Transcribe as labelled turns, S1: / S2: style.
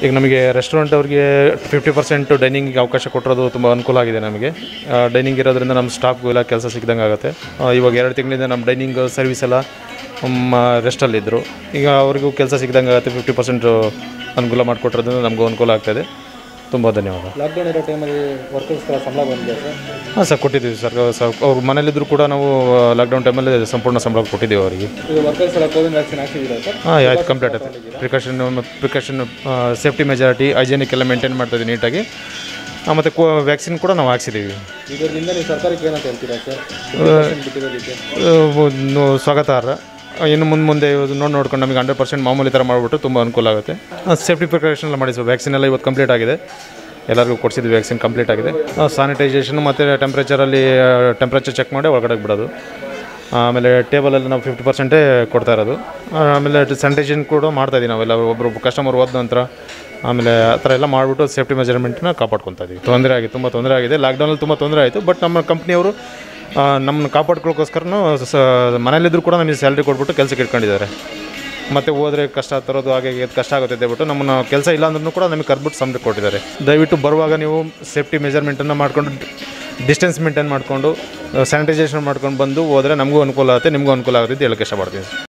S1: ಈಗ ನಮಗೆ ರೆಸ್ಟೋರೆಂಟ್ ಅವ್ರಿಗೆ ಫಿಫ್ಟಿ ಪರ್ಸೆಂಟ್ ಡೈನಿಂಗಿಗೆ ಅವಕಾಶ ಕೊಟ್ಟಿರೋದು ತುಂಬ ಅನುಕೂಲ ಆಗಿದೆ ನಮಗೆ ಡೈನಿಂಗ್ ಇರೋದ್ರಿಂದ ನಮ್ಮ ಸ್ಟಾಫ್ಗೂ ಎಲ್ಲ ಕೆಲಸ ಸಿಕ್ಕಿದಂಗೆ ಆಗುತ್ತೆ ಆ, ಇವಾಗ ಎರಡು ತಿಂಗಳಿಂದ ನಮ್ಮ ಡೈನಿಂಗ್ ಸರ್ವಿಸ್ ಎಲ್ಲ ರೆಸ್ಟಲ್ಲಿದ್ದರು ಈಗ ಅವ್ರಿಗೂ ಕೆಲಸ ಸಿಕ್ಕಿದಂಗೆ ಆಗುತ್ತೆ ಫಿಫ್ಟಿ ಪರ್ಸೆಂಟ್ ಅನುಕೂಲ ಮಾಡಿಕೊಟ್ಟಿರೋದ್ರಿಂದ ನಮಗೂ ಅನುಕೂಲ ಆಗ್ತಾಯಿದೆ ತುಂಬ ಧನ್ಯವಾದ
S2: ಲಾಕ್ಡೌನ್ ಇರೋ ಟೈಮಲ್ಲಿ ವರ್ಕರ್ಸ್ಗಳ ಸಂಬಳ ಬಂದಿದೆ ಸರ್
S1: ಹಾಂ ಸರ್ ಕೊಟ್ಟಿದ್ದೀವಿ ಸರ್ ಸರ್ ಅವ್ರ ಮನೇಲಿದ್ದರೂ ಕೂಡ ನಾವು ಲಾಕ್ಡೌನ್ ಟೈಮಲ್ಲಿ ಸಂಪೂರ್ಣ ಸಂಬಳ ಕೊಟ್ಟಿದ್ದೀವಿ ಅವರಿಗೆ
S2: ಈಗ ವರ್ಕರ್ಸ್ ಎಲ್ಲ ಕೋವಿಡ್ ವ್ಯಾಕ್ಸಿನ್ ಹಾಕ್ಸಿದ್ದೀರಾ ಸರ್
S1: ಹಾಂ ಆಯ್ತು ಕಂಪ್ಲೀಟ್ ಆಯ್ತು precaution precaution safety majority hygienic ಎಲ್ಲ ಮೇಂಟೈನ್ ಮಾಡ್ತಾಯಿದ್ದೀವಿ ನೀಟಾಗಿ ಮತ್ತು ಕೋ ವ್ಯಾಕ್ಸಿನ್ ಕೂಡ ನಾವು ಹಾಕ್ಸಿದ್ದೀವಿ
S2: ಇದರಿಂದ ನೀವು ಸರ್ಕಾರಕ್ಕೆ ಏನಂತ ಹೇಳ್ತೀರಾ ಸರ್ ಬಿಟ್ಟಿರೋದಕ್ಕೆ
S1: ಒಂದು ಸ್ವಾಗತಾರ್ಹ ಇನ್ನು ಮುಂದೆ ಮುಂದೆ ನೋಡಿ ನೋಡ್ಕೊಂಡು ನಮಗೆ ಹಂಡ್ರೆಡ್ ಪರ್ಸೆಂಟ್ ಮಾಮೂಲಿ ಥರ ಮಾಡಿಬಿಟ್ಟು ತುಂಬ ಅನುಕೂಲ ಆಗುತ್ತೆ ಸೇಫ್ಟಿ ಪ್ರಿಕಾಷನ್ ಎಲ್ಲ ಮಾಡಿದ್ವಿ ವ್ಯಾಕ್ಸಿನ್ ಎಲ್ಲ ಇವತ್ತು ಕಂಪ್ಲೀಟ್ ಆಗಿದೆ ಎಲ್ಲರಿಗೂ ಕೊಡಿಸಿದ್ವಿ ವ್ಯಾಕ್ಸಿನ್ ಕಂಪ್ಲೀಟ್ ಆಗಿದೆ ಸ್ಯಾನಿಟೈಸೇಷನ್ ಮತ್ತು ಟೆಂಪ್ರೇಚರಲ್ಲಿ ಟೆಂಪ್ರೇಚರ್ ಚೆಕ್ ಮಾಡಿ ಒಳಗಡೆ ಬಿಡೋದು ಆಮೇಲೆ ಟೇಬಲಲ್ಲಿ ನಾವು ಫಿಫ್ಟಿ ಪರ್ಸೆಂಟೇ ಕೊಡ್ತಾ ಇರೋದು ಆಮೇಲೆ ಸ್ಯಾನಿಟೈಸೇಷನ್ ಕೂಡ ಮಾಡ್ತಾ ಇದೀವಿ ನಾವೆಲ್ಲ ಒಬ್ಬರು ಕಸ್ಟಮರ್ ಹೋದ ನಂತರ ಆಮೇಲೆ ಆ ಥರ ಎಲ್ಲ ಮಾಡಿಬಿಟ್ಟು ಸೇಫ್ಟಿ ಮೆಜರ್ಮೆಂಟ್ನ ಕಾಪಾಡ್ಕೊತಾ ಇದೀವಿ ತೊಂದರೆ ಆಗಿದೆ ತುಂಬ ತೊಂದರೆ ಆಗಿದೆ ಲಾಕ್ಡೌನಲ್ಲಿ ತುಂಬ ತೊಂದರೆ ಆಯಿತು ಬಟ್ ನಮ್ಮ ಕಂಪ್ನಿಯವರು ನಮ್ಮನ್ನು ಕಾಪಾಡ್ಕೊಳ್ಳೋಕ್ಕೋಸ್ಕರನೂ ಸ ಮನೇಲಿದ್ದರೂ ಕೂಡ ನಮಗೆ ಸ್ಯಾಲ್ರಿ ಕೊಟ್ಬಿಟ್ಟು ಕೆಲಸಕ್ಕೆ ಇಟ್ಕೊಂಡಿದ್ದಾರೆ ಮತ್ತು ಹೋದರೆ ಕಷ್ಟ ತರೋದು ಹಾಗೆ ಹೀಗೆ ಕಷ್ಟ ಆಗುತ್ತೆ ಅಂದ್ಬಿಟ್ಟು ನಮ್ಮನ್ನು ಕೆಲಸ ಇಲ್ಲ ಅಂದ್ರೂ ಕೂಡ ನಮಗೆ ಕರೆದ್ಬಿಟ್ಟು ಸಂಬಳ ಕೊಟ್ಟಿದ್ದಾರೆ ದಯವಿಟ್ಟು ಬರುವಾಗ ನೀವು ಸೇಫ್ಟಿ ಮೆಜರ್ಮೆಂಟನ್ನು ಮಾಡ್ಕೊಂಡು ಡಿಸ್ಟೆನ್ಸ್ ಮೇಂಟೈನ್ ಮಾಡಿಕೊಂಡು ಸ್ಯಾನಿಟೈಸೇಷನ್ ಮಾಡ್ಕೊಂಡು ಬಂದು ಹೋದರೆ ನಮಗೂ ಅನುಕೂಲ ಆಗುತ್ತೆ ನಿಮಗೂ ಅನುಕೂಲ ಆಗುತ್ತೆ ಅಂತ ಹೇಳಕ್ಕೆ ಇಷ್ಟಪಡ್ತೀನಿ